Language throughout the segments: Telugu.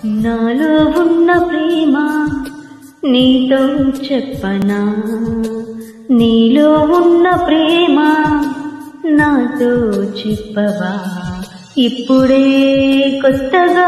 నాలో ఉన్న ప్రేమ నీతో చెప్పనా నీలో ఉన్న ప్రేమ నాతో చెప్పవా ఇప్పుడే కొత్తగా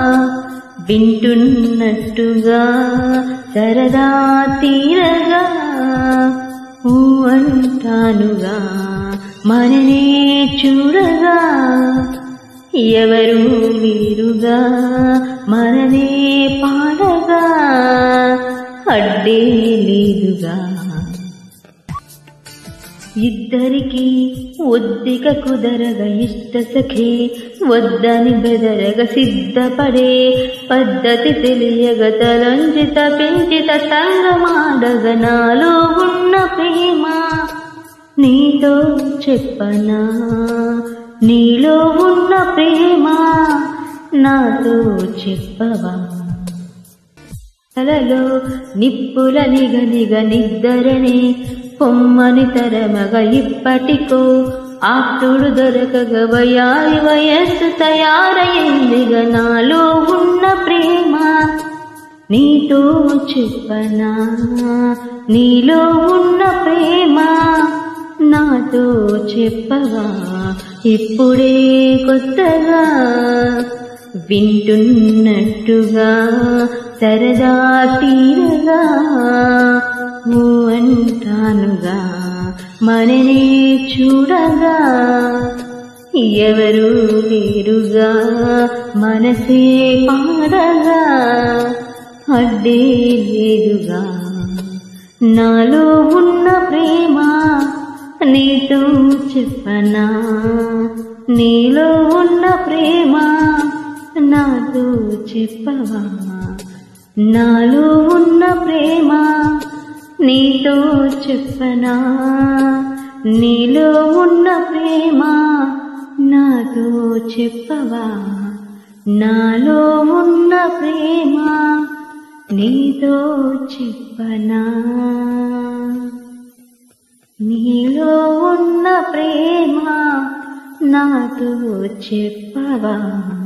వింటున్నట్టుగా సరదా తీరగా ఊ అంటానుగా మననే చూడగా ఎవరు వీరుగా మననే పాడగా అడ్డే లేదుగా ఇద్దరికి ఒద్దిక కుదరగ ఇష్ట సఖి వద్దని బెదరగ సిద్ధపడే పద్ధతి తెలియగ తలంజిత పెంచిత సంగమాడగ నాలో ఉన్న ప్రేమ నీతో చెప్పనా నీలో ఉన్న ప్రేమ నాతో చెప్పవా కలలో నిప్పుల నిగ నిగ నిద్దరనే పొమ్మని తరమగ ఇప్పటికో ఆప్తుడు దొరకగ వయారి వయస్సు తయారయిందిగ నాలో ఉన్న ప్రేమ నీతో చెప్పనా నీలో ఉన్న ప్రేమ నాతో చెప్పవా ఇప్పుడే కొత్తగా వింటున్నట్టుగా సరదా తీరగా ఊ అంటానుగా మననే చూడగా ఎవరు లేరుగా మనసే పాడగా అడ్డే లేదుగా నాలో ఉన్న ప్రేమ నీతో చెప్పనా నీలో ఉన్న ప్రేమ నాతో చెప్పవా నాలో ఉన్న ప్రేమ నీతో చెప్పనా నీలో ఉన్న ప్రేమ నాతో చెప్పవా నాలో ఉన్న ప్రేమ నీతో చెప్పనా నీలో ఉన్న ప్రేమ నాతో చెప్పవా